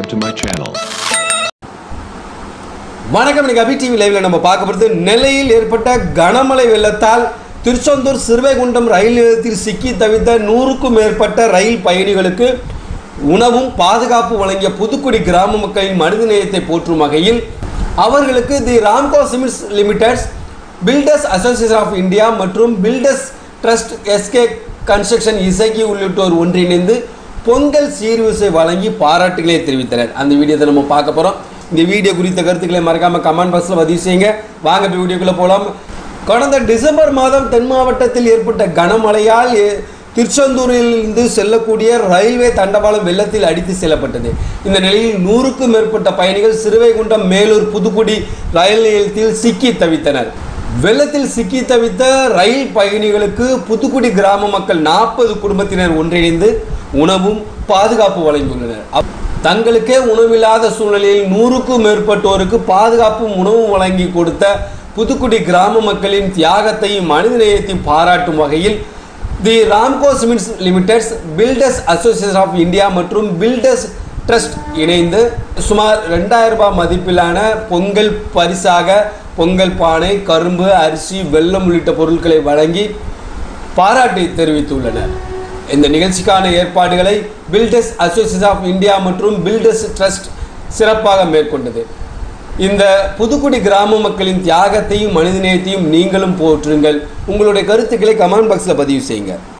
subscribe to my channel. வணக்கம் இன்னைக்கு அபி TV லைவ்ல நம்ம பார்க்க போகிறது நெல்லையில் ஏற்பட்ட கனமழை வெள்ளத்தால் திருச்செந்தூர் சிறுவைகுண்டம் ரயில் நிலையத்தில் சிக்கி தவித்த நூறுக்கும் மேற்பட்ட ரயில் பயணிகளுக்கு உணவும் பாதுகாப்பு வழங்கிய புதுக்குடி கிராம மக்களின் மனித நேயத்தை போற்றும் வகையில் அவர்களுக்கு the Ramco Cements Limiteds Builders Association of India மற்றும் பில்டர்ஸ் ட்ரஸ்ட் எஸ்கே கன்ஸ்ட்ரக்ஷன் இசைக்கு உள்ளிட்டோர் ஒன்றிணைந்து பொங்கல் சீர்வரிசை வழங்கி பாராட்டுகளை தெரிவித்தனர் அந்த வீடியோத்தை நம்ம பார்க்க போகிறோம் இந்த வீடியோ குறித்த கருத்துக்களை மறக்காமல் கமெண்ட் பாக்ஸில் பதிவு செய்யுங்க வாங்க இப்போ வீடியோக்குள்ளே போகலாம் கடந்த டிசம்பர் மாதம் தென் மாவட்டத்தில் ஏற்பட்ட கனமழையால் ஏ- திருச்செந்தூரிலிருந்து செல்லக்கூடிய ரயில்வே தண்டவாளம் வெள்ளத்தில் அடித்து செல்லப்பட்டது இந்த நிலையில் நூறுக்கும் மேற்பட்ட பயணிகள் சிறுவைகுண்டம் மேலூர் புதுக்குடி ரயில் நிலையத்தில் சிக்கி தவித்தனர் வெள்ளத்தில் சிக்கி தவித்த ரயில் பயணிகளுக்கு புதுக்குடி கிராம மக்கள் நாற்பது குடும்பத்தினர் ஒன்றிணைந்து உணவும் பாதுகாப்பு வழங்கியுள்ளனர் அப்- தங்களுக்கே உணவில்லாத சூழ்நிலையில் நூறுக்கும் மேற்பட்டோருக்கு பாதுகாப்பும் உணவும் வழங்கி கொடுத்த புதுக்குடி கிராம மக்களின் தியாகத்தையும் மனிதநேயத்தையும் பாராட்டும் வகையில் the Ramco Cements Limiteds Builders Association of India மற்றும் பில்டர்ஸ் ட்ரஸ்ட் இணைந்து சுமார் ரெண்டாயிரம் ரூபாய் மதிப்பிலான பொங்கல் பரிசாக பொங்கல் பானை கரும்பு அரிசி வெல்லம் உள்ளிட்ட பொருட்களை வழங்கி பாராட்டை தெரிவித்துள்ளனர் இந்த நிகழ்ச்சிக்கான ஏற்பாடுகளை பில்டர்ஸ் அசோசியேஷன் ஆஃப் இந்தியா மற்றும் பில்டர்ஸ் ட்ரஸ்ட் சிறப்பாக மேற்கொண்டது இந்த புதுக்குடி கிராம மக்களின் தியாகத்தையும் மனிதநேயத்தையும் நீங்களும் போற்றுங்கள் உங்களுடைய கருத்துக்களை கமெண்ட் பாக்ஸில் பதிவு செய்யுங்க